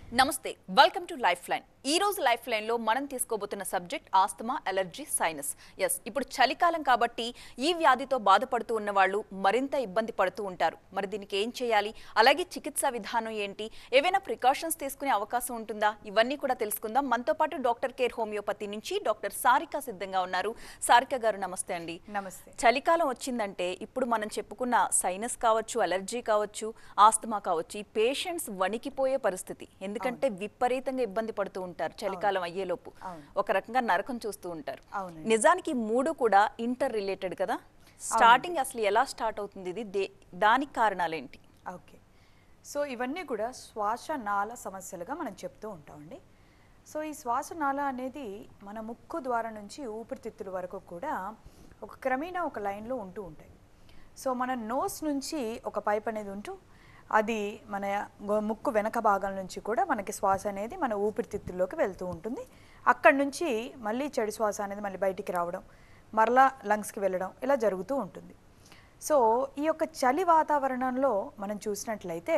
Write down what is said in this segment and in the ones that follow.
నమస్తే welcome to life line ఈ రోజు లైఫ్ లైన్ లో మనం తీసుకోబోతున్న subject asthma allergy sinuses ఇప్పుడు చలికాలం కాబట్టి ఈ వ్యాధితో బాధపడుతూ ఉన్న వాళ్ళు మరింత ఇబ్బంది పడుతూ ఉంటారు మరి దీనికి ఏం చేయాలి అలాగే చికిత్సా విధానం ఏంటి ఏవైనా ప్రికాషన్స్ తీసుకునే అవకాశం ఉంటుందా ఇవన్నీ కూడా తెలుసుకుందాం మనతో పాటు డాక్టర్ కేర్ హోమియోపతి నుంచి డాక్టర్ సారిక సిద్ధంగా ఉన్నారు సారిక గారు నమస్తే అండి నమస్తే చలికాలం వచ్చిందంటే ఇప్పుడు మనం చెప్పుకున్న సైనస్ కావచ్చు అలర్జీ కావచ్చు ఆస్తమా కావచ్చు ఈ పేషెంట్స్ వణికిపోయే పరిస్థితి ఎందుకంటే విపరీతంగా ఇబ్బంది పడుతూ ఉంటారు చలికాలం అయ్యేలోపు అవును. ఒక రకంగా నరకం చూస్తూ ఉంటారు అవునండి. నిజానికి ఈ మూడు కూడా ఇంటర్ రిలేటెడ్ కదా స్టార్టింగ్ అసలు ఎలా స్టార్ట్ అవుతుంది ఇది దే- దానికి కారణాలేంటి ఓకే సో ఇవన్నీ కూడా శ్వాసనాళ సమస్యలుగా మనం చెప్తూ ఉంటామండి సో ఈ శ్వాసనాళ అనేది మన ముక్కు ద్వారా నుంచి ఊపిరితిత్తుల వరకు కూడా ఒక క్రమేణా ఒక లైన్లో ఉంటూ ఉంటాయి సో మన నోస్ నుంచి ఒక పైప్ అనేది ఉంటూ అది మన గొ- ముక్కు వెనక భాగం నుంచి కూడా మనకి శ్వాస అనేది మన ఊపిరితిత్తుల్లోకి వెళ్తూ ఉంటుంది అక్కడి నుంచి మళ్ళీ చెడు శ్వాస అనేది మళ్ళీ బయటికి రావడం మరలా లంగ్స్కి వెళ్ళడం ఇలా జరుగుతూ ఉంటుంది సో ఈ యొక్క చలి వాతావరణంలో మనం చూసినట్లయితే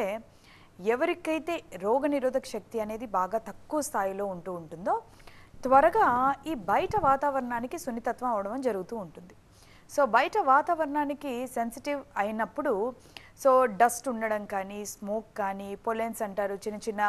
ఎవరికైతే రోగనిరోధక శక్తి అనేది బాగా తక్కువ స్థాయిలో ఉంటూ ఉంటుందో త్వరగా ఈ బయట వాతావరణానికి సున్నితత్వం అవడం జరుగుతూ ఉంటుంది సో బయట వాతావరణానికి సెన్సిటివ్ అయినప్పుడు సో డస్ట్ ఉండడం కానీ స్మోక్ కానీ పొలెన్స్ అంటారు చిన్న చిన్న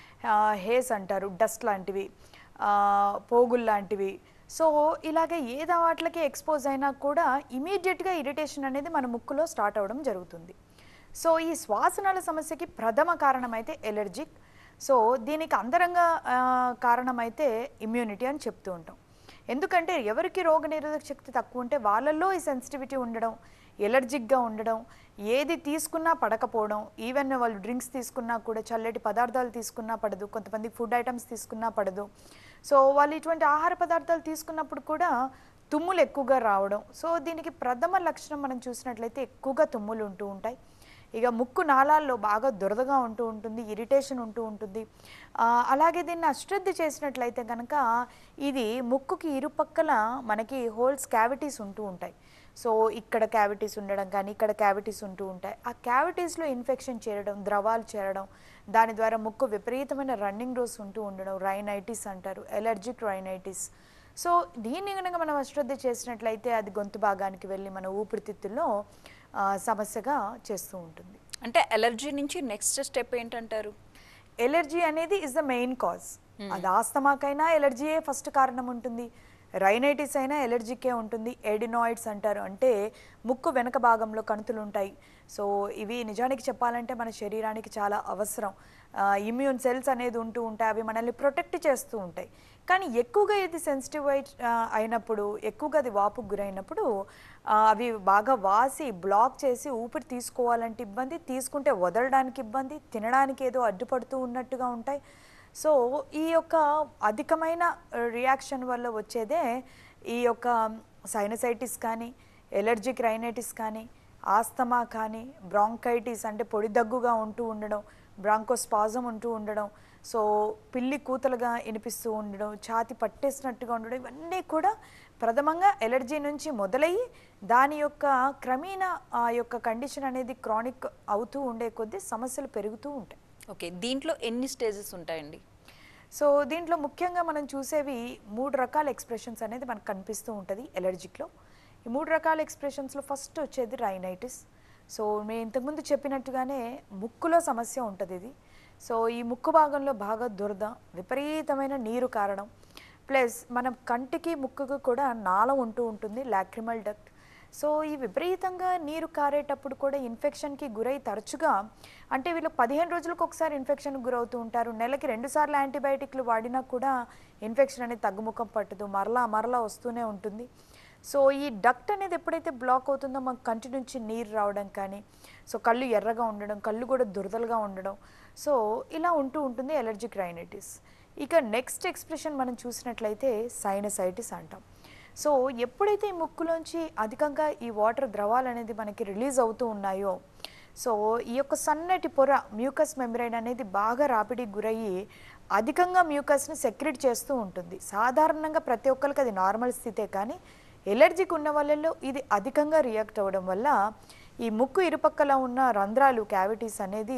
హేస్ అంటారు డస్ట్ లాంటివి ఆ, పోగులు లాంటివి సో ఇలాగే ఏదో వాటికి ఎక్స్పోజ్ అయినా కూడా ఇమీడియట్గా ఇరిటేషన్ అనేది మన ముక్కులో స్టార్ట్ అవ్వడం జరుగుతుంది సో ఈ శ్వాసనాల సమస్యకి ప్రథమ కారణమైతే ఎలర్జిక్ సో దీనికి అంతరంగ ఆ, కారణమైతే ఇమ్యూనిటీ అని చెప్తూ ఉంటాం ఎందుకంటే ఎవరికి రోగనిరోధక శక్తి తక్కువ ఉంటే వాళ్ళల్లో ఈ సెన్సిటివిటీ ఉండడం ఎలర్జిక్గా ఉండడం ఏది తీసుకున్నా పడకపోవడం ఈవెన్ వాళ్ళు డ్రింక్స్ తీసుకున్నా కూడా చల్లటి పదార్థాలు తీసుకున్నా పడదు కొంతమంది ఫుడ్ ఐటమ్స్ తీసుకున్నా పడదు సో వాళ్ళు ఇటువంటి ఆహార పదార్థాలు తీసుకున్నప్పుడు కూడా తుమ్ములు ఎక్కువగా రావడం సో దీనికి ప్రథమ లక్షణం మనం చూసినట్లయితే ఎక్కువగా తుమ్ములు ఉంటూ ఉంటాయి ఇక ముక్కు నాళాల్లో బాగా దురదగా ఉంటూ ఉంటుంది ఇరిటేషన్ ఉంటూ ఉంటుంది ఆ, అలాగే దీన్ని అశ్రద్ధ చేసినట్లయితే కనుక ఇది ముక్కుకి ఇరుపక్కల మనకి హోల్స్ క్యావిటీస్ ఉంటూ ఉంటాయి సో ఇక్కడ క్యావిటీస్ ఉండడం కానీ ఇక్కడ క్యావిటీస్ ఉంటూ ఉంటాయి ఆ క్యావిటీస్లో ఇన్ఫెక్షన్ చేరడం ద్రవాలు చేరడం దాని ద్వారా ముక్కు విపరీతమైన రన్నింగ్ డోస్ ఉంటూ ఉండడం రైనైటిస్ అంటారు ఎలర్జిక్ రైనైటిస్ సో దీన్ని కనుక మనం అశ్రద్ధ చేసినట్లయితే అది గొంతు భాగానికి వెళ్ళి మన ఊపిరితిత్తుల్లో ఆ, సమస్యగా చేస్తూ ఉంటుంది అంటే అలర్జీ నుంచి నెక్స్ట్ స్టెప్ ఏంటంటారు ఎలర్జీ అనేది ఇస్ ద మెయిన్ కాజ్ అది ఆస్తమాకైనా ఎలర్జీయే ఫస్ట్ కారణం ఉంటుంది రైనైటిస్ అయినా ఎలర్జీకే ఉంటుంది ఎడినాయిడ్స్ అంటారు అంటే ముక్కు వెనక భాగంలో కణుతులు ఉంటాయి సో ఇవి నిజానికి చెప్పాలంటే మన శరీరానికి చాలా అవసరం ఇమ్యూన్ సెల్స్ అనేది ఉంటూ ఉంటాయి అవి మనల్ని ప్రొటెక్ట్ చేస్తూ ఉంటాయి కానీ ఎక్కువగా ఇది సెన్సిటివ్ అయి ఆ, అయినప్పుడు ఎక్కువగా అది వాపుకు గురైనప్పుడు ఆ, అవి బాగా వాసి బ్లాక్ చేసి ఊపిరి తీసుకోవాలంటే ఇబ్బంది తీసుకుంటే వదలడానికి ఇబ్బంది తినడానికి ఏదో అడ్డుపడుతూ ఉన్నట్టుగా ఉంటాయి సో ఈ యొక్క అధికమైన రియాక్షన్ వల్ల వచ్చేదే ఈ యొక్క సైనసైటిస్ కానీ ఎలర్జిక్ రైనైటిస్ కానీ ఆస్తమా కానీ బ్రాంకైటిస్ అంటే పొడి దగ్గుగా ఉంటూ ఉండడం బ్రాంకోస్పాజం ఉంటూ ఉండడం సో పిల్లి కూతలుగా వినిపిస్తూ ఉండడం ఛాతి పట్టేసినట్టుగా ఉండడం ఇవన్నీ కూడా ప్రథమంగా ఎలర్జీ నుంచి మొదలయ్యి దాని యొక్క క్రమేణా ఆ యొక్క కండిషన్ అనేది క్రానిక్ అవుతూ ఉండే కొద్దీ సమస్యలు పెరుగుతూ ఉంటాయి ఓకే దీంట్లో ఎన్ని స్టేజెస్ ఉంటాయండి సో దీంట్లో ముఖ్యంగా మనం చూసేవి మూడు రకాల ఎక్స్ప్రెషన్స్ అనేది మనకు కనిపిస్తూ ఉంటుంది ఎలర్జిక్లో ఈ మూడు రకాల ఎక్స్ప్రెషన్స్లో ఫస్ట్ వచ్చేది రైనైటిస్ సో మేము ఇంతకుముందు చెప్పినట్టుగానే ముక్కులో సమస్య ఉంటుంది ఇది సో ఈ ముక్కు భాగంలో బాగా దురద విపరీతమైన నీరు కారడం ప్లస్ మనం కంటికి ముక్కుకు కూడా నాళం ఉంటూ ఉంటుంది లాక్రిమల్ డక్ట్ సో ఈ విపరీతంగా నీరు కారేటప్పుడు కూడా ఇన్ఫెక్షన్కి గురై తరచుగా అంటే వీళ్ళు పదిహేను రోజులకు ఒకసారి ఇన్ఫెక్షన్కి గురవుతూ ఉంటారు నెలకి రెండు సార్లు యాంటీబయాటిక్లు వాడినా కూడా ఇన్ఫెక్షన్ అనేది తగ్గుముఖం పట్టదు మరలా మరలా వస్తూనే ఉంటుంది సో ఈ డక్ట్ అనేది ఎప్పుడైతే బ్లాక్ అవుతుందో మాకు కంటి నుంచి నీరు రావడం కానీ సో కళ్ళు ఎర్రగా ఉండడం కళ్ళు కూడా దురదలుగా ఉండడం సో ఇలా ఉంటూ ఉంటుంది ఎలర్జిక్ రైనైటిస్ ఇక నెక్స్ట్ ఎక్స్ప్రెషన్ మనం చూసినట్లయితే సైనసైటిస్ అంటాం సో ఎప్పుడైతే ఈ ముక్కులోంచి అధికంగా ఈ వాటర్ ద్రవాలు అనేది మనకి రిలీజ్ అవుతూ ఉన్నాయో సో ఈ యొక్క సన్నటి పొర మ్యూకస్ మెమ్రైన్ అనేది బాగా రాపిడికి గురయ్యి అధికంగా మ్యూకస్ని సెక్రెట్ చేస్తూ ఉంటుంది సాధారణంగా ప్రతి ఒక్కరికి అది నార్మల్ స్థితే కానీ ఎలర్జిక్ ఉన్న వాళ్ళల్లో ఇది అధికంగా రియాక్ట్ అవ్వడం వల్ల ఈ ముక్కు ఇరుపక్కల ఉన్న రంధ్రాలు క్యావిటీస్ అనేది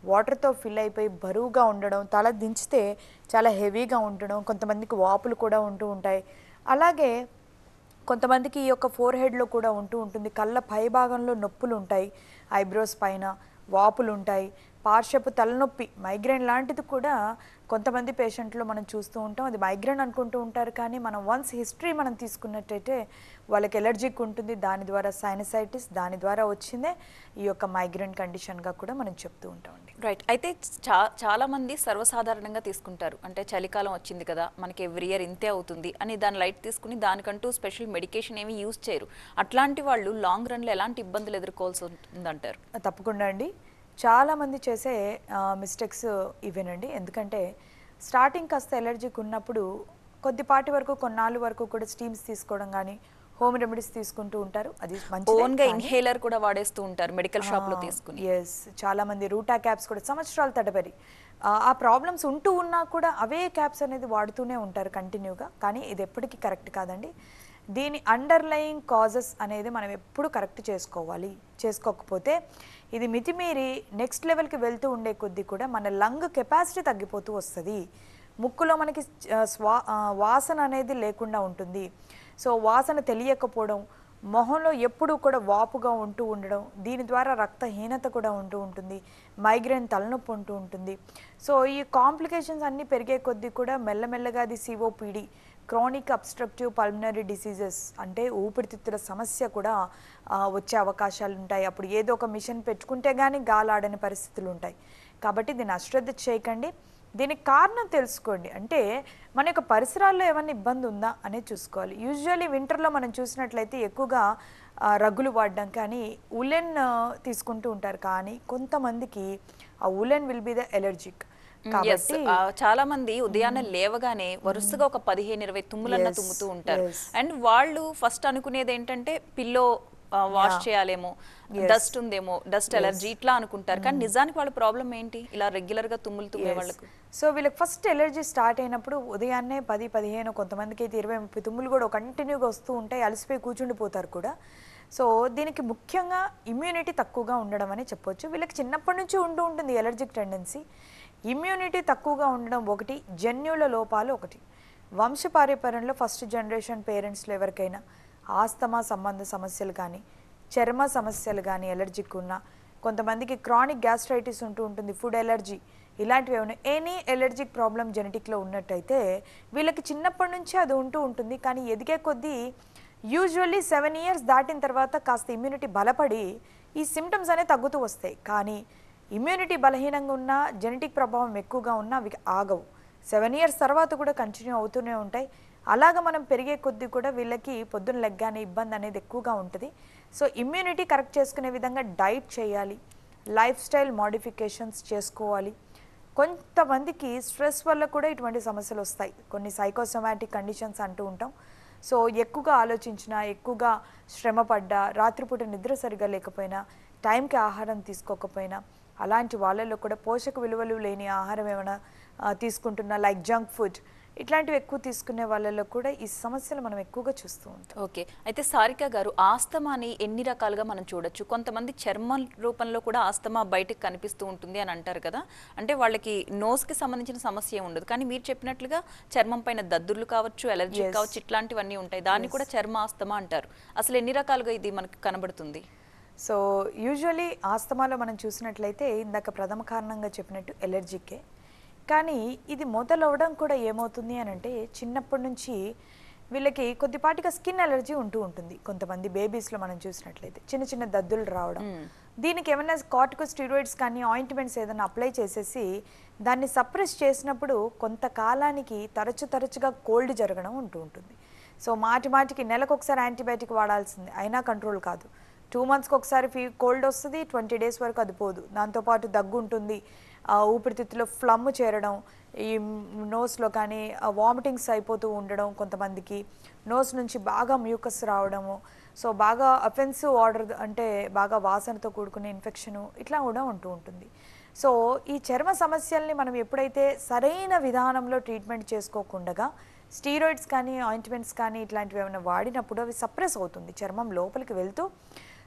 వాటర్తో ఫిల్ అయిపోయి బరువుగా ఉండడం తల దించితే చాలా హెవీగా ఉండడం కొంతమందికి వాపులు కూడా ఉంటూ ఉంటాయి అలాగే కొంతమందికి ఈ యొక్క ఫోర్ హెడ్లో కూడా ఉంటూ ఉంటుంది కళ్ళ పై భాగంలో నొప్పులు ఉంటాయి ఐబ్రోస్ పైన వాపులు ఉంటాయి పార్శ్వపు తలనొప్పి మైగ్రేన్ లాంటిది కూడా కొంతమంది పేషెంట్లో మనం చూస్తూ ఉంటాం అది మైగ్రేన్ అనుకుంటూ ఉంటారు కానీ మనం వన్స్ హిస్టరీ మనం తీసుకున్నట్టయితే వాళ్ళకి ఎలర్జిక్ ఉంటుంది దాని ద్వారా సైనసైటిస్ దాని ద్వారా వచ్చిందే ఈ యొక్క మైగ్రేన్ కండిషన్గా కూడా మనం చెప్తూ ఉంటామండి రైట్ అయితే చా చాలా మంది సర్వసాధారణంగా తీసుకుంటారు అంటే చలికాలం వచ్చింది కదా మనకి ఎవ్రీ ఇయర్ ఇంతే అవుతుంది అని దాని లైట్ తీసుకుని దానికంటూ స్పెషల్ మెడికేషన్ ఏమి యూజ్ చేయరు అట్లాంటి వాళ్ళు లాంగ్ రన్లో ఎలాంటి ఇబ్బందులు ఎదుర్కోవాల్సి ఉంటుందంటారు తప్పకుండా అండి చాలామంది చేసే మిస్టేక్స్ ఇవేనండి ఎందుకంటే స్టార్టింగ్ కాస్త ఎలర్జీకి ఉన్నప్పుడు కొద్దిపాటి వరకు కొన్నాళ్ళు వరకు కూడా స్టీమ్స్ తీసుకోవడం కానీ హోమ్ రెమెడీస్ తీసుకుంటూ ఉంటారు అది ఓన్ గా ఇన్హేలర్ కూడా వాడేస్తూ ఉంటారు మెడికల్ షాప్ లో తీసుకుని ఎస్ చాలా మంది రూటా క్యాప్స్ కూడా సంవత్సరాల తడబడి ఆ, ఆ ప్రాబ్లమ్స్ ఉంటూ ఉన్నా కూడా అవే క్యాప్స్ అనేది వాడుతూనే ఉంటారు కంటిన్యూగా కానీ ఇది ఎప్పటికీ కరెక్ట్ కాదండి దీని అండర్లయింగ్ కాజెస్ అనేది మనం ఎప్పుడు కరెక్ట్ చేసుకోవాలి చేసుకోకపోతే ఇది మితిమీరి నెక్స్ట్ లెవెల్కి వెళ్తూ ఉండే కొద్దీ కూడా మన లంగ్ కెపాసిటీ తగ్గిపోతూ వస్తుంది ముక్కులో మనకి ఆ, స్వా ఆ, వాసన అనేది లేకుండా ఉంటుంది సో వాసన తెలియకపోవడం మొహంలో ఎప్పుడూ కూడా వాపుగా ఉంటూ ఉండడం దీని ద్వారా రక్తహీనత కూడా ఉంటూ ఉంటుంది మైగ్రేన్ తలనొప్పి ఉంటూ ఉంటుంది సో ఈ కాంప్లికేషన్స్ అన్నీ పెరిగే కొద్దీ కూడా మెల్లమెల్లగా అది COPD chronic obstructive pulmonary diseases అంటే ఊపిరితిత్తుల సమస్య కూడా ఆ, వచ్చే అవకాశాలు ఉంటాయి అప్పుడు ఏదో ఒక మిషన్ పెట్టుకుంటే కానీ గాలాడని పరిస్థితులు ఉంటాయి కాబట్టి దీన్ని అశ్రద్ధ చేయకండి దీనికి కారణం తెలుసుకోండి అంటే మన యొక్క పరిసరాల్లో ఏమైనా ఇబ్బంది ఉందా అనేది చూసుకోవాలి యూజువల్లీ వింటర్లో మనం చూసినట్లయితే ఎక్కువగా ఆ, రగ్గులు వాడడం కానీ ఉలెన్ తీసుకుంటూ ఉంటారు కానీ కొంతమందికి ఆ woollen will be the allergic ఎస్ కాబట్టి చాలా మంది ఉదయాన్నే లేవగానే వరుసగా ఒక పదిహేను ఇరవై తుమ్ములన్న Yes, తుమ్ముతూ ఉంటారు yes. అండ్ వాళ్ళు ఫస్ట్ అనుకునేది ఏంటంటే పిల్లో వాష్ Yeah. చేయాలేమో Yes. డస్ట్ ఉందేమో డస్ట్ ఎలర్జీ ఇట్లా అనుకుంటారు కానీ నిజానికి వాళ్ళ ప్రాబ్లం ఏంటి ఇలా రెగ్యులర్ గా తుమ్ములు తుమ్మే Yes. వాళ్ళకు సో వీళ్ళకి ఫస్ట్ ఎలర్జీ స్టార్ట్ అయినప్పుడు ఉదయాన్నే పది పదిహేను కొంతమందికి అయితే ఇరవై ముప్పై తుమ్ములు కూడా కంటిన్యూగా వస్తూ ఉంటాయి అలసిపోయి కూర్చుండిపోతారు కూడా సో దీనికి ముఖ్యంగా ఇమ్యూనిటీ తక్కువగా ఉండడం అని చెప్పొచ్చు వీళ్ళకి చిన్నప్పటి నుంచి ఉంటూ ఉంటుంది ఎలర్జిక్ టెండెన్సీ ఇమ్యూనిటీ తక్కువగా ఉండడం ఒకటి జన్యుల లోపాలు ఒకటి వంశపారంపర్యంలో ఫస్ట్ జనరేషన్ పేరెంట్స్లో ఎవరికైనా ఆస్తమా సంబంధ సమస్యలు కానీ చర్మ సమస్యలు కానీ ఎలర్జిక్ ఉన్న కొంతమందికి క్రానిక్ గ్యాస్ట్రైటిస్ ఉంటూ ఉంటుంది ఫుడ్ ఎలర్జీ ఇలాంటివి ఏమైనా ఎనీ ఎలర్జిక్ ప్రాబ్లం జెనెటిక్లో ఉన్నట్టయితే వీళ్ళకి చిన్నప్పటి నుంచి అది ఉంటూ ఉంటుంది కానీ ఎదిగే కొద్దీ యూజువల్లీ సెవెన్ ఇయర్స్ దాటిన తర్వాత కాస్త ఇమ్యూనిటీ బలపడి ఈ సిమ్టమ్స్ అనేవి తగ్గుతూ వస్తాయి కానీ ఇమ్యూనిటీ బలహీనంగా ఉన్న జెనెటిక్ ప్రభావం ఎక్కువగా ఉన్నా అవి ఆగవు సెవెన్ ఇయర్స్ తర్వాత కూడా కంటిన్యూ అవుతూనే ఉంటాయి అలాగ మనం పెరిగే కొద్దీ కూడా వీళ్ళకి పొద్దున్న లెగ్గానే ఇబ్బంది అనేది ఎక్కువగా ఉంటుంది సో ఇమ్యూనిటీ కరెక్ట్ చేసుకునే విధంగా డైట్ చేయాలి లైఫ్ స్టైల్ మోడిఫికేషన్స్ చేసుకోవాలి కొంతమందికి స్ట్రెస్ వల్ల కూడా ఇటువంటి సమస్యలు వస్తాయి కొన్ని సైకోసొమాటిక్ కండిషన్స్ అంటూ ఉంటాం సో ఎక్కువగా ఆలోచించినా ఎక్కువగా శ్రమ పడ్డా రాత్రిపూట నిద్ర సరిగా లేకపోయినా టైంకి ఆహారం తీసుకోకపోయినా అలాంటి వాళ్ళల్లో కూడా పోషక విలువలు లేని ఆహారం ఏమైనా ఆ, తీసుకుంటున్నా లైక్ జంక్ ఫుడ్ ఇట్లాంటివి ఎక్కువ తీసుకునే వాళ్ళల్లో కూడా ఈ సమస్యలు మనం ఎక్కువగా చూస్తూ ఉంటాం ఓకే అయితే సారిక గారు ఆస్తమాని ఎన్ని రకాలుగా మనం చూడొచ్చు కొంతమంది చర్మం రూపంలో కూడా ఆస్తమా బయటకు కనిపిస్తూ ఉంటుంది అని అంటారు కదా అంటే వాళ్ళకి nose కి సంబంధించిన సమస్య ఏం ఉండదు కానీ మీరు చెప్పినట్లుగా చర్మం పైన దద్దుర్లు కావచ్చు ఎలర్జీ Yes. కావచ్చు ఇట్లాంటివన్నీ ఉంటాయి దాన్ని కూడా చర్మ ఆస్తమా అంటారు అసలు ఎన్ని రకాలుగా ఇది మనకు కనబడుతుంది సో యూజువలీ ఆస్తమాలో మనం చూసినట్లయితే ఇందాక ప్రథమ కారణంగా చెప్పినట్టు ఎలర్జీకే కానీ ఇది మొదలవడం కూడా ఏమవుతుంది అని అంటే చిన్నప్పటి నుంచి వీళ్ళకి కొద్దిపాటిగా స్కిన్ ఎలర్జీ ఉంటూ ఉంటుంది కొంతమంది బేబీస్లో మనం చూసినట్లయితే చిన్న చిన్న దద్దులు రావడం దీనికి ఏమైనా కార్టికో స్టీరాయిడ్స్ కానీ ఆయింట్మెంట్స్ ఏదైనా అప్లై చేసేసి దాన్ని సప్రెస్ చేసినప్పుడు కొంతకాలానికి తరచు తరచుగా కోల్డ్ జరగడం ఉంటూ ఉంటుంది సో మాటి మాటికి నెలకు ఒకసారి యాంటీబయాటిక్ వాడాల్సింది అయినా కంట్రోల్ కాదు టూ మంత్స్కి ఒకసారి ఫీ కోల్డ్ వస్తుంది ట్వంటీ డేస్ వరకు అది పోదు దాంతోపాటు దగ్గు ఉంటుంది ఆ ఊపిరితిత్తులో ఫ్లమ్ చేరడం ఈ నోస్లో కానీ వామిటింగ్స్ అయిపోతూ ఉండడం కొంతమందికి నోస్ నుంచి బాగా మ్యూకస్ రావడము సో బాగా అఫెన్సివ్ ఆర్డర్ అంటే బాగా వాసనతో కూడుకునే ఇన్ఫెక్షను ఇట్లా కూడా ఉంటూ ఉంటుంది సో ఈ చర్మ సమస్యల్ని మనం ఎప్పుడైతే సరైన విధానంలో ట్రీట్మెంట్ చేసుకోకుండా స్టీరాయిడ్స్ కానీ ఆయింట్మెంట్స్ కానీ ఇట్లాంటివి ఏమైనా వాడినప్పుడు అవి సప్రెస్ అవుతుంది చర్మం లోపలికి వెళ్తూ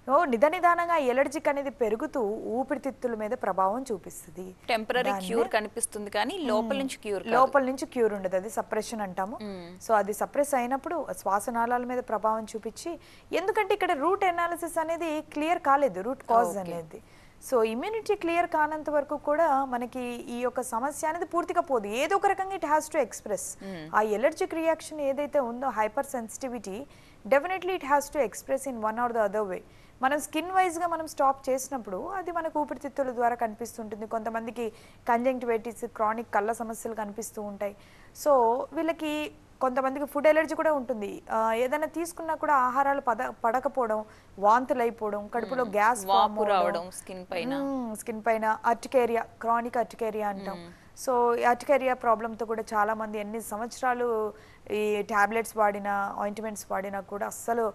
ఓ నిద నిదానంగా ఎలర్జిక్ అనేది పెరుగుతూ ఊపిరితిత్తుల మీద ప్రభావం చూపిస్తుంది టెంపరీ దాన్నే- క్యూర్ కనిపిస్తుంది కానీ లోపల నుంచి క్యూర్ లోపల నుంచి క్యూర్ ఉండదు అది సప్రెషన్ అంటాము సో అది సప్రెస్ అయినప్పుడు శ్వాసనాళాల మీద ప్రభావం చూపించి ఎందుకంటే ఇక్కడ రూట్ ఎనాలిసిస్ అనేది క్లియర్ కాలేదు రూట్ కాజ్ అనేది సో ఇమ్యూనిటీ క్లియర్ కానంత వరకు కూడా మనకి ఈ యొక్క సమస్య అనేది పూర్తిగా పోదు ఏదో ఒక రకంగా ఇట్ హ్యాస్ టు ఎక్స్ప్రెస్ ఆ ఎలర్జిక్ రియాక్షన్ ఏదైతే ఉందో hypersensitivity definitely it has to express in one or the other way మనం స్కిన్ వైజ్గా మనం స్టాప్ చేసినప్పుడు అది మనకు ఊపిరితిత్తుల ద్వారా కనిపిస్తుంటుంది కొంతమందికి కంజంక్టివైటిస్ క్రానిక్ కళ్ళ సమస్యలు కనిపిస్తూ ఉంటాయి సో వీళ్ళకి కొంతమందికి ఫుడ్ ఎలర్జీ కూడా ఉంటుంది ఆ, ఏదైనా తీసుకున్నా కూడా ఆహారాలు పద పడకపోవడం వాంతులు అయిపోవడం కడుపులో గ్యాస్ వాపు రావడం skin పైన. స్కిన్ పైన అర్టికేరియా క్రానిక్ అర్టికేరియా అంటాం సో ఈ అర్టికేరియా ప్రాబ్లంతో కూడా చాలా మంది ఎన్ని సంవత్సరాలు ఈ టాబ్లెట్స్ వాడినా ఆయింట్మెంట్స్ వాడినా కూడా అస్సలు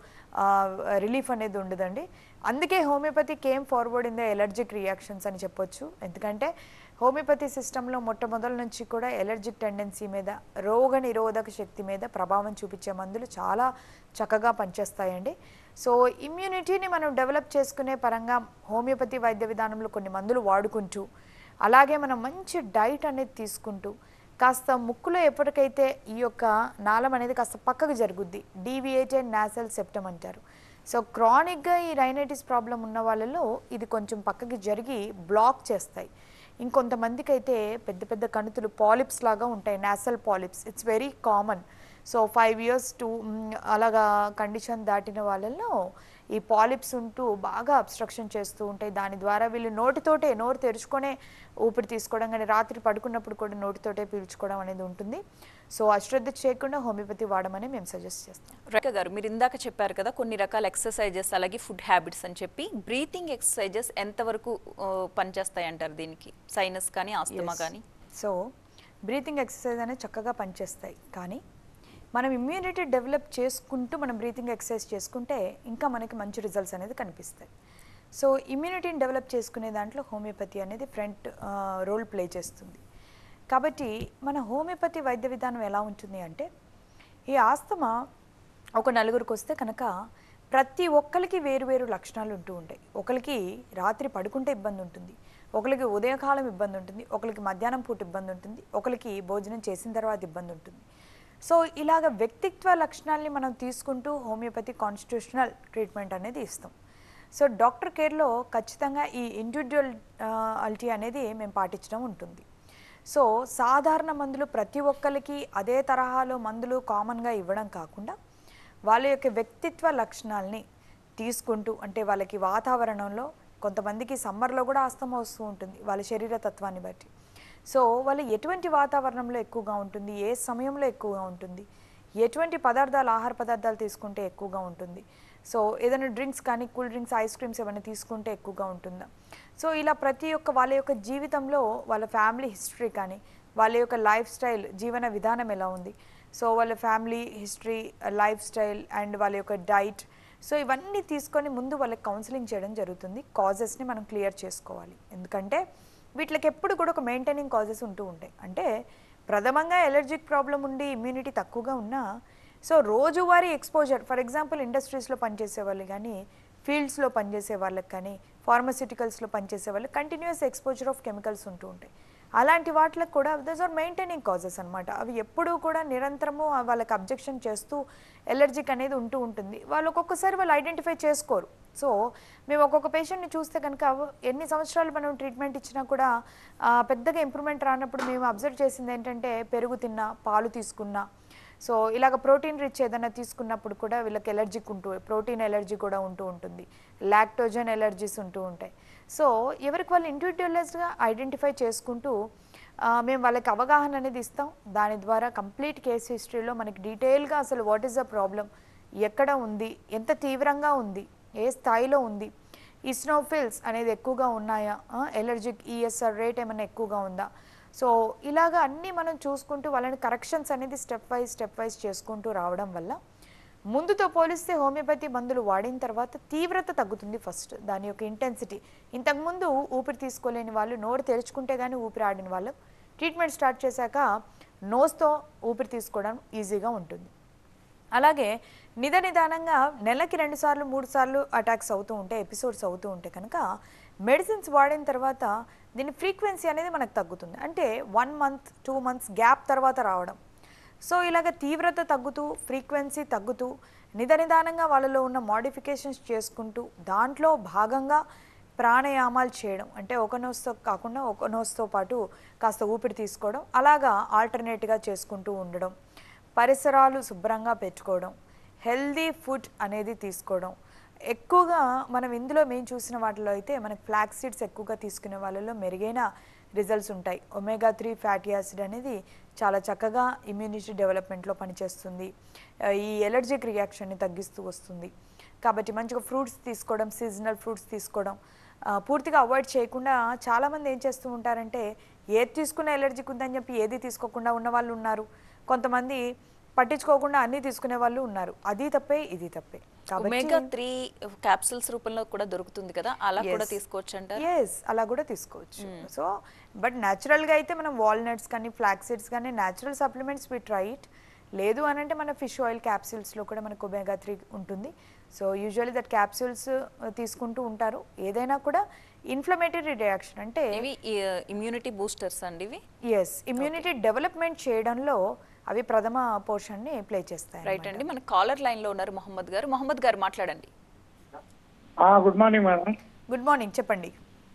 రిలీఫ్ అనేది ఉండదండి అందుకే homeopathy came forward in the allergic reactions అని చెప్పొచ్చు ఎందుకంటే హోమియోపతి సిస్టంలో మొట్టమొదటి నుంచి కూడా ఎలర్జిక్ టెండెన్సీ మీద రోగ నిరోధక శక్తి మీద ప్రభావం చూపించే మందులు చాలా చక్కగా పనిచేస్తాయండి సో ఇమ్యూనిటీని మనం డెవలప్ చేసుకునే పరంగా హోమియోపతి వైద్య విధానంలో కొన్ని మందులు వాడుకుంటూ అలాగే మనం మంచి డైట్ అనేది తీసుకుంటూ కాస్త ముక్కులో ఎప్పటికైతే ఈ యొక్క నాళం అనేది కాస్త పక్కకు జరుగుద్ది డీవియేటెడ్ నాసల్ సెప్టమ్ అంటారు సో క్రానిక్గా ఈ రైనైటిస్ ప్రాబ్లం ఉన్న వాళ్ళలో ఇది కొంచెం పక్కకి జరిగి బ్లాక్ చేస్తాయి ఇంకొంతమందికి అయితే పెద్ద పెద్ద కణుతులు పాలిప్స్ లాగా ఉంటాయి nasal polyps it's very common so five years to అలాగా కండిషన్ దాటిన వాళ్ళల్లో ఈ పాలిప్స్ ఉంటూ బాగా అబ్స్ట్రక్షన్ చేస్తూ ఉంటాయి దాని ద్వారా వీళ్ళు నోటితోటే నోరు తెరుచుకొనే ఊపిరి తీసుకోవడం కానీ రాత్రి పడుకున్నప్పుడు కూడా నోటితోటే పీల్చుకోవడం అనేది ఉంటుంది సో అశ్రద్ధ చేయకుండా హోమియోపతి వాడమని మేము సజెస్ట్ చేస్తాం రేఖ గారు మీరు ఇందాక చెప్పారు కదా కొన్ని రకాల ఎక్సర్సైజెస్ అలాగే ఫుడ్ హ్యాబిట్స్ అని చెప్పి బ్రీతింగ్ ఎక్సర్సైజెస్ ఎంతవరకు ఆ, పనిచేస్తాయి అంటారు దీనికి సైనస్ కానీ ఆస్తమా కానీ సో బ్రీతింగ్ ఎక్సర్సైజ్ అనేది చక్కగా పనిచేస్తాయి కానీ మనం ఇమ్యూనిటీ డెవలప్ చేసుకుంటూ మనం బ్రీతింగ్ ఎక్సర్సైజ్ చేసుకుంటే ఇంకా మనకి మంచి రిజల్ట్స్ అనేది కనిపిస్తాయి సో ఇమ్యూనిటీని డెవలప్ చేసుకునే దాంట్లో హోమియోపతి అనేది ఫ్రంట్ రోల్ ప్లే చేస్తుంది కాబట్టి మన హోమియోపతి వైద్య విధానం ఎలా ఉంటుంది అంటే ఈ ఆస్తమా ఒక నలుగురికి వస్తే కనుక ప్రతి ఒక్కరికి వేరు వేరు లక్షణాలు ఉంటూ ఉంటాయి ఒకరికి రాత్రి పడుకుంటే ఇబ్బంది ఉంటుంది ఒకరికి ఉదయకాలం ఇబ్బంది ఉంటుంది ఒకరికి మధ్యాహ్నం పూట ఇబ్బంది ఉంటుంది ఒకరికి భోజనం చేసిన తర్వాత ఇబ్బంది ఉంటుంది సో ఇలాగ వ్యక్తిత్వ లక్షణాల్ని మనం తీసుకుంటూ హోమియోపతి కాన్స్టిట్యూషనల్ ట్రీట్మెంట్ అనేది ఇస్తాం సో డాక్టర్ కేర్లో ఖచ్చితంగా ఈ ఇండివిజువల్ అల్టీ అనేది మేము పాటించడం ఉంటుంది సో సాధారణ మందులు ప్రతి ఒక్కరికి అదే తరహాలో మందులు కామన్గా ఇవ్వడం కాకుండా వాళ్ళ యొక్క వ్యక్తిత్వ లక్షణాలని తీసుకుంటూ అంటే వాళ్ళకి వాతావరణంలో కొంతమందికి సమ్మర్లో కూడా ఆస్తమా వస్తూ ఉంటుంది వాళ్ళ శరీర తత్వాన్ని బట్టి సో వాళ్ళు ఎటువంటి వాతావరణంలో ఎక్కువగా ఉంటుంది ఏ సమయంలో ఎక్కువగా ఉంటుంది ఎటువంటి పదార్థాలు ఆహార పదార్థాలు తీసుకుంటే ఎక్కువగా ఉంటుంది సో ఏదైనా డ్రింక్స్ కానీ కూల్ డ్రింక్స్ ఐస్ క్రీమ్స్ ఏమైనా తీసుకుంటే ఎక్కువగా ఉంటుందా సో ఇలా ప్రతి ఒక్క వాళ్ళ యొక్క జీవితంలో వాళ్ళ ఫ్యామిలీ హిస్టరీ కానీ వాళ్ళ యొక్క లైఫ్ స్టైల్ జీవన విధానం ఎలా ఉంది సో వాళ్ళ family history lifestyle and వాళ్ళ యొక్క డైట్ సో ఇవన్నీ తీసుకొని ముందు వాళ్ళకి కౌన్సిలింగ్ చేయడం జరుగుతుంది కాజెస్ని మనం క్లియర్ చేసుకోవాలి ఎందుకంటే వీటికి ఎప్పుడు కూడా ఒక మెయింటైనింగ్ కాజెస్ ఉంటూ ఉంటాయి అంటే ప్రథమంగా ఎలర్జిక్ ప్రాబ్లం ఉండి ఇమ్యూనిటీ తక్కువగా ఉన్నా సో రోజువారీ ఎక్స్పోజర్ ఫర్ ఎగ్జాంపుల్ ఇండస్ట్రీస్లో పనిచేసే వాళ్ళు కానీ ఫీల్డ్స్లో పనిచేసే వాళ్ళకి కానీ ఫార్మస్యూటికల్స్లో పనిచేసే వాళ్ళకి కంటిన్యూస్ ఎక్స్పోజర్ ఆఫ్ కెమికల్స్ ఉంటూ ఉంటాయి అలాంటి వాటికి కూడా దస్ ఆర్ మెయింటైనింగ్ కాజెస్ అనమాట అవి ఎప్పుడూ కూడా నిరంతరము ఆ వాళ్ళకి అబ్జెక్షన్ చేస్తూ ఎలర్జిక్ అనేది ఉంటూ ఉంటుంది వాళ్ళు ఒక్కొక్కసారి వాళ్ళు ఐడెంటిఫై చేసుకోరు సో మేము ఒక్కొక్క పేషెంట్ని చూస్తే కనుక ఎన్ని సంవత్సరాలు మనం ట్రీట్మెంట్ ఇచ్చినా కూడా ఆ, పెద్దగా ఇంప్రూవ్మెంట్ రానప్పుడు మేము అబ్జర్వ్ చేసింది ఏంటంటే పెరుగు తిన్నా పాలు తీసుకున్నా సో ఇలాగ ప్రోటీన్ రిచ్ ఏదైనా తీసుకున్నప్పుడు కూడా వీళ్ళకి ఎలర్జిక్ ఉంటూ ప్రోటీన్ ఎలర్జీ కూడా ఉంటూ ఉంటుంది లాక్టోజన్ ఎలర్జీస్ ఉంటూ ఉంటాయి సో ఎవరికి వాళ్ళు ఇండివిజువలైజ్గా ఐడెంటిఫై చేసుకుంటూ ఆ, మేము వాళ్ళకి అవగాహన అనేది ఇస్తాం దాని ద్వారా కంప్లీట్ కేస్ హిస్టరీలో మనకి డీటెయిల్గా అసలు వాట్ ఈస్ ద ప్రాబ్లం ఎక్కడ ఉంది ఎంత తీవ్రంగా ఉంది ఏ స్థాయిలో ఉంది ఇస్నోఫిల్స్ అనేది ఎక్కువగా ఉన్నాయా ఎలర్జిక్ ఈఎస్ఆర్ రేట్ ఏమైనా ఎక్కువగా ఉందా సో ఇలాగా అన్నీ మనం చూసుకుంటూ వాళ్ళని కరెక్షన్స్ అనేది స్టెప్ వైజ్ స్టెప్ వైజ్ చేసుకుంటూ రావడం వల్ల ముందుతో పోలిస్తే హోమియోపతి మందులు వాడిన తర్వాత తీవ్రత తగ్గుతుంది ఫస్ట్ దాని యొక్క ఇంటెన్సిటీ ఇంతకుముందు ఊపిరి తీసుకోలేని వాళ్ళు నోరు తెరుచుకుంటే కానీ ఊపిరి ఆడిన వాళ్ళు ట్రీట్మెంట్ స్టార్ట్ చేశాక నోస్తో ఊపిరి తీసుకోవడం ఈజీగా ఉంటుంది అలాగే నిద నిదానంగా నెలకి రెండు సార్లు మూడు సార్లు అటాక్స్ అవుతూ ఉంటే ఎపిసోడ్స్ అవుతూ ఉంటే కనుక మెడిసిన్స్ వాడిన తర్వాత దీని ఫ్రీక్వెన్సీ అనేది మనకు తగ్గుతుంది అంటే one month two months gap తర్వాత రావడం సో ఇలాగ తీవ్రత తగ్గుతూ ఫ్రీక్వెన్సీ తగ్గుతూ నిద నిదానంగా వాళ్ళలో ఉన్న మోడిఫికేషన్స్ చేసుకుంటూ దాంట్లో భాగంగా ప్రాణాయామాలు చేయడం అంటే ఒక నోస్తో కాకుండా ఒక నోస్తో పాటు కాస్త ఊపిరి తీసుకోవడం అలాగా ఆల్టర్నేట్గా చేసుకుంటూ ఉండడం పరిసరాలు శుభ్రంగా పెట్టుకోవడం హెల్దీ ఫుడ్ అనేది తీసుకోవడం ఎక్కువగా మనం ఇందులో మేము చూసిన వాటిలో అయితే మనకి ఫ్లాక్ సీడ్స్ ఎక్కువగా తీసుకునే వాళ్ళలో మెరుగైన రిజల్ట్స్ ఉంటాయి ఒమేగా త్రీ ఫ్యాటీ యాసిడ్ అనేది చాలా చక్కగా ఇమ్యూనిటీ డెవలప్మెంట్లో పనిచేస్తుంది ఆ, ఈ ఎలర్జిక్ రియాక్షన్ని తగ్గిస్తూ వస్తుంది కాబట్టి మంచిగా ఫ్రూట్స్ తీసుకోవడం సీజనల్ ఫ్రూట్స్ తీసుకోవడం ఆ, పూర్తిగా అవాయిడ్ చేయకుండా చాలామంది ఏం చేస్తూ ఉంటారంటే ఏది తీసుకున్న ఎలర్జిక్ ఉందని చెప్పి ఏది తీసుకోకుండా ఉన్న వాళ్ళు ఉన్నారు కొంతమంది పట్టించుకోకుండా అన్నీ తీసుకునే వాళ్ళు ఉన్నారు అది తప్పే ఇది తప్పే ఒమేగా త్రీ క్యాప్సూల్స్ రూపంలో కూడా దొరుకుతుంది కదా అలా కూడా తీసుకోవచ్చు అంటారు ఎస్ అలా కూడా తీసుకోవచ్చు సో బట్ న్యాచురల్గా అయితే మనం వాల్నట్స్ కానీ ఫ్లాక్ సీడ్స్ కానీ natural supplements we try it లేదు అని అంటే మన ఫిష్ ఆయిల్ క్యాప్సూల్స్లో కూడా మనకు ఒమేగా త్రీ ఉంటుంది సో యూజువల్లీ దట్ క్యాప్సూల్స్ తీసుకుంటూ ఉంటారు ఏదైనా కూడా ఇన్ఫ్లమేటరీ రియాక్షన్ అంటే ఇవి ఇమ్యూనిటీ బూస్టర్స్ అండి ఇవి ఎస్ ఇమ్యూనిటీ డెవలప్మెంట్ చేయడంలో అవి ప్రథమ పోర్షన్ని ప్లే చేస్తాయి రైట్ అండి మన కాలర్ లైన్ లో ఉన్నారు మొహమ్మద్ గారు మొహమ్మద్ గారు మాట్లాడండి good morning madam good morning చెప్పండి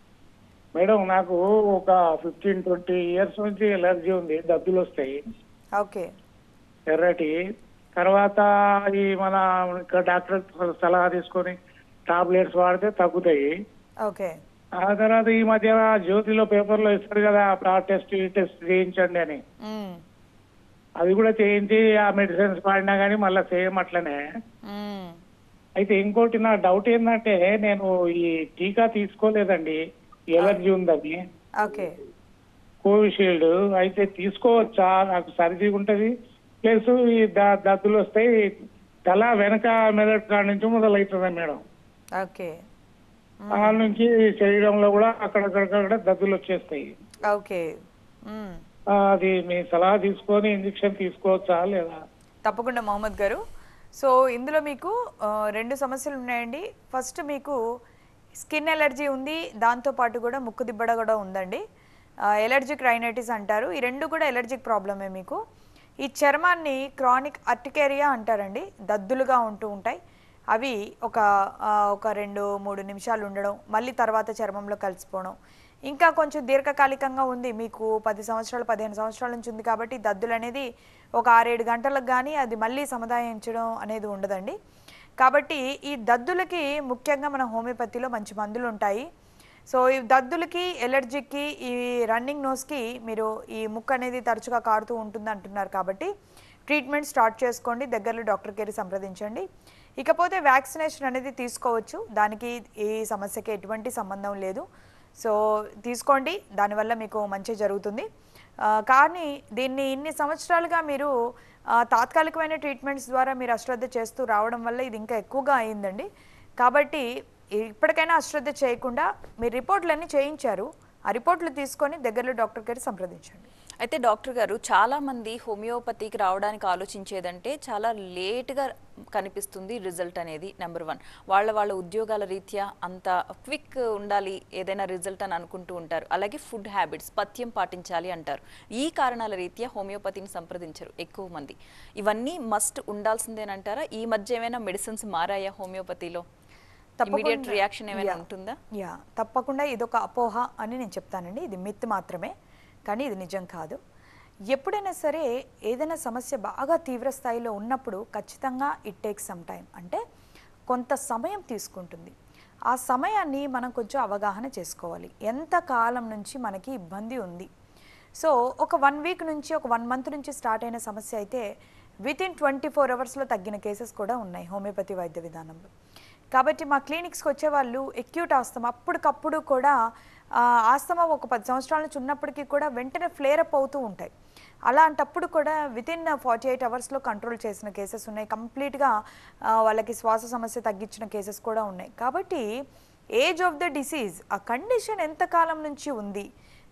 మేడం నాకు ఒక ఫిఫ్టీన్ ట్వంటీ ఇయర్స్ నుంచి ఎలర్జీ ఉంది డబ్బులు వస్తాయి ఓకే ఎర్రటి తర్వాత ఈ మన ఇక్కడ డాక్టర్ సలహా తీసుకొని టాబ్లెట్స్ వాడితే తగ్గుతాయి ఓకే ఆ తర్వాత ఈ మధ్య జ్యోతిలో పేపర్లో ఇస్తారు కదా ఆ టెస్ట్ ఈ టెస్ట్ చేయించండి అని మ్మ్. అది కూడా చేయించి ఆ మెడిసిన్స్ వాడినా కానీ మళ్ళీ సేమ్ అట్లనే మ్మ్. అయితే ఇంకోటి నా డౌట్ ఏంటంటే నేను ఈ టీకా తీసుకోలేదండి ఎలర్జీ ఉందని ఓకే కోవిషీల్డ్ అయితే తీసుకోవచ్చా నాకు సర్ది ఉంటది ప్లస్ ఈ ద- దద్దులు వస్తాయి తల వెనక మెదడు కాడ నుంచి మొదలవుతుంది మేడం ఓకే ఆ నుంచి శరీరంలో కూడా అక్కడక్కడక్కడ దద్దులు వచ్చేస్తాయి ఓకే మ్మ్. ఆ, అది మీ సలహా తీసుకొని ఇంజెక్షన్ తీసుకోవచ్చా లేదా తప్పకుండా మొహమ్మద్ గారు సో ఇందులో మీకు ఆ, రెండు సమస్యలు ఉన్నాయండి ఫస్ట్ మీకు స్కిన్ ఎలర్జీ ఉంది దాంతోపాటు కూడా ముక్కు దిబ్బడ కూడా ఉందండి ఎలర్జిక్ రైనైటిస్ అంటారు ఈ రెండు కూడా ఎలర్జిక్ ప్రాబ్లమే మీకు ఈ చర్మాన్ని క్రానిక్ అర్టికేరియా అంటారండి దద్దులుగా ఉంటూ ఉంటాయి అవి ఒక ఆ, ఒక రెండు మూడు నిమిషాలు ఉండడం మళ్ళీ తర్వాత చర్మంలో కలిసిపోవడం ఇంకా కొంచెం దీర్ఘకాలికంగా ఉంది మీకు పది సంవత్సరాలు పదిహేను సంవత్సరాల నుంచి ఉంది కాబట్టి దద్దులు అనేది ఒక ఆరేడు గంటలకు కానీ అది మళ్ళీ సముదాయించడం అనేది ఉండదండి కాబట్టి ఈ దద్దులకి ముఖ్యంగా మన హోమియోపతిలో మంచి మందులు ఉంటాయి సో ఈ దద్దులకి ఎలర్జీకి ఈ రన్నింగ్ నోస్కి మీరు ఈ ముక్కు అనేది తరచుగా కారుతూ ఉంటుంది అంటున్నారు కాబట్టి ట్రీట్మెంట్ స్టార్ట్ చేసుకోండి దగ్గరలో డాక్టర్ కేర్ సంప్రదించండి ఇకపోతే వ్యాక్సినేషన్ అనేది తీసుకోవచ్చు దానికి ఈ సమస్యకి ఎటువంటి సంబంధం లేదు సో తీసుకోండి దానివల్ల మీకు మంచి జరుగుతుంది ఆ, కానీ దీన్ని ఇన్ని సంవత్సరాలుగా మీరు ఆ, తాత్కాలికమైన ట్రీట్మెంట్స్ ద్వారా మీరు అశ్రద్ధ చేస్తూ రావడం వల్ల ఇది ఇంకా ఎక్కువగా అయిందండి కాబట్టి ఇప్పటికైనా అశ్రద్ధ చేయకుండా మీ రిపోర్ట్లన్నీ చేయించారు ఆ రిపోర్ట్లు తీసుకొని దగ్గరలో డాక్టర్ గారి సంప్రదించండి అయితే డాక్టర్ గారు చాలా మంది హోమియోపతికి రావడానికి ఆలోచించేదంటే చాలా లేట్గా కనిపిస్తుంది రిజల్ట్ అనేది నెంబర్ వన్ వాళ్ళ వాళ్ళ ఉద్యోగాల రీత్యా అంత క్విక్ ఉండాలి ఏదైనా రిజల్ట్ అని అనుకుంటూ ఉంటారు అలాగే ఫుడ్ హ్యాబిట్స్ పథ్యం పాటించాలి అంటారు ఈ కారణాల రీత్యా హోమియోపతిని సంప్రదించరు ఎక్కువ మంది ఇవన్నీ మస్ట్ ఉండాల్సిందేనంటారా ఈ మధ్య ఏమైనా మెడిసిన్స్ మారాయా హోమియోపతిలో ఇమీడియట్ రియాక్షన్ ఏమైనా యా. ఉంటుందా యా తప్పకుండా ఇదొక అపోహ అని నేను చెప్తానండి ఇది మిత్ మాత్రమే కానీ ఇది నిజం కాదు ఎప్పుడైనా సరే ఏదైనా సమస్య బాగా తీవ్ర స్థాయిలో ఉన్నప్పుడు ఖచ్చితంగా ఇట్ టేక్ సమ్ టైం అంటే కొంత సమయం తీసుకుంటుంది ఆ సమయాన్ని మనం కొంచెం అవగాహన చేసుకోవాలి ఎంత కాలం నుంచి మనకి ఇబ్బంది ఉంది సో ఒక వన్ వీక్ నుంచి ఒక వన్ మంత్ నుంచి స్టార్ట్ అయిన సమస్య అయితే విత్ ఇన్ ట్వంటీ ఫోర్ అవర్స్లో తగ్గిన కేసెస్ కూడా ఉన్నాయి హోమియోపతి వైద్య విధానంలో కాబట్టి మా క్లినిక్స్కి వచ్చే వాళ్ళు ఎక్యూట్ ఆస్తమా అప్పటికప్పుడు కూడా ఆ, ఆస్తమా ఒక పది సంవత్సరాల నుంచి ఉన్నప్పటికీ కూడా వెంటనే ఫ్లేర్ అప్ అవుతూ ఉంటాయి అలాంటప్పుడు కూడా విత్ ఇన్ ఫార్టీ ఎయిట్ అవర్స్లో కంట్రోల్ చేసిన కేసెస్ ఉన్నాయి కంప్లీట్గా వాళ్ళకి శ్వాస సమస్య తగ్గించిన కేసెస్ కూడా ఉన్నాయి కాబట్టి ఏజ్ ఆఫ్ ద డిసీజ్ ఆ కండిషన్ ఎంత కాలం నుంచి ఉంది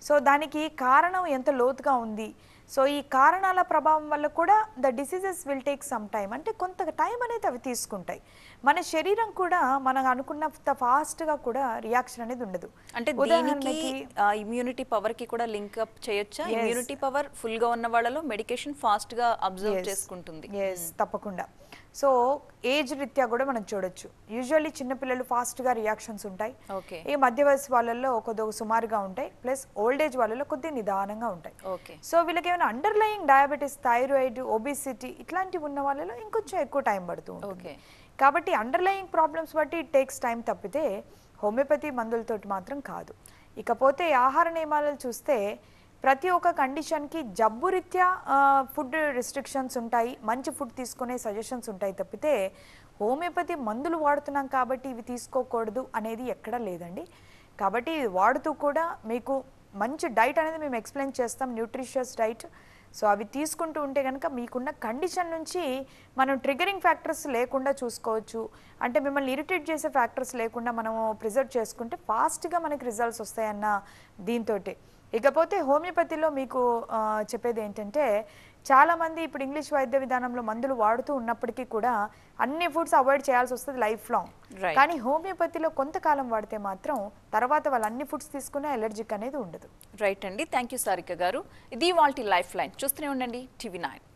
సో దానికి కారణం ఎంత లోతుగా ఉంది సో ఈ కారణాల ప్రభావం వల్ల కూడా the diseases will take some time అంటే కొంత టైం అనేది అవి తీసుకుంటాయి మన శరీరం కూడా మనం అనుకున్నంత ఫాస్ట్గా కూడా రియాక్షన్ అనేది ఉండదు అంటే దీనికి ఉదాహరణకి ఇమ్యూనిటీ పవర్ కి కూడా లింక్ అప్ చేయొచ్చా Yes. ఇమ్యూనిటీ పవర్ ఫుల్ గా ఉన్న వాళ్ళలో మెడికేషన్ ఫాస్ట్ గా అబ్జర్వ్ Yes. చేసుకుంటుంది ఎస్ తప్పకుండా సో ఏజ్ రీత్యా కూడా మనం చూడొచ్చు యూజువల్లీ చిన్నపిల్లలు ఫాస్ట్గా రియాక్షన్స్ ఉంటాయి ఓకే ఈ మధ్య వయసు వాళ్ళల్లో కొద్దిగా సుమారుగా ఉంటాయి ప్లస్ ఓల్డ్ ఏజ్ వాళ్ళలో కొద్దిగా నిదానంగా ఉంటాయి ఓకే సో వీళ్ళకి ఏమైనా అండర్లయింగ్ డయాబెటీస్ థైరాయిడ్ ఒబిసిటీ ఇట్లాంటివి ఉన్న వాళ్ళలో ఇంకొంచెం ఎక్కువ టైం పడుతూ ఉంటుంది Okay. కాబట్టి అండర్లయింగ్ ప్రాబ్లమ్స్ బట్టి ఇట్ టేక్స్ టైం తప్పితే హోమియోపతి మందులతోటి మాత్రం కాదు ఇకపోతే ఆహార నియమాలను చూస్తే ప్రతి ఒక్క కండిషన్కి జబ్బు రీత్యా ఫుడ్ రిస్ట్రిక్షన్స్ ఉంటాయి మంచి ఫుడ్ తీసుకునే సజెషన్స్ ఉంటాయి తప్పితే హోమియోపతి మందులు వాడుతున్నాం కాబట్టి ఇవి తీసుకోకూడదు అనేది ఎక్కడా లేదండి కాబట్టి ఇది వాడుతూ కూడా మీకు మంచి డైట్ అనేది మేము ఎక్స్ప్లెయిన్ చేస్తాం న్యూట్రిషియస్ డైట్ సో అవి తీసుకుంటూ ఉంటే కనుక మీకున్న కండిషన్ నుంచి మనం ట్రిగరింగ్ ఫ్యాక్టర్స్ లేకుండా చూసుకోవచ్చు అంటే మిమ్మల్ని ఇరిటేట్ చేసే ఫ్యాక్టర్స్ లేకుండా మనము ప్రిజర్వ్ చేసుకుంటే ఫాస్ట్గా మనకి రిజల్ట్స్ వస్తాయన్న దీంతో ఇకపోతే హోమియోపతిలో మీకు ఆ, చెప్పేది ఏంటంటే చాలామంది ఇప్పుడు ఇంగ్లీష్ వైద్య విధానంలో మందులు వాడుతూ ఉన్నప్పటికీ కూడా అన్ని ఫుడ్స్ అవాయిడ్ చేయాల్సి వస్తుంది లైఫ్ లాంగ్ Right. కానీ హోమియోపతిలో కొంతకాలం వాడితే మాత్రం తర్వాత వాళ్ళు అన్ని ఫుడ్స్ తీసుకునే ఎలర్జిక్ అనేది ఉండదు రైట్ అండి థ్యాంక్ యూ సారిక గారు ఇది వాళ్ళ లైఫ్ లైన్ చూస్తూనే ఉండండి టీవీ నైన్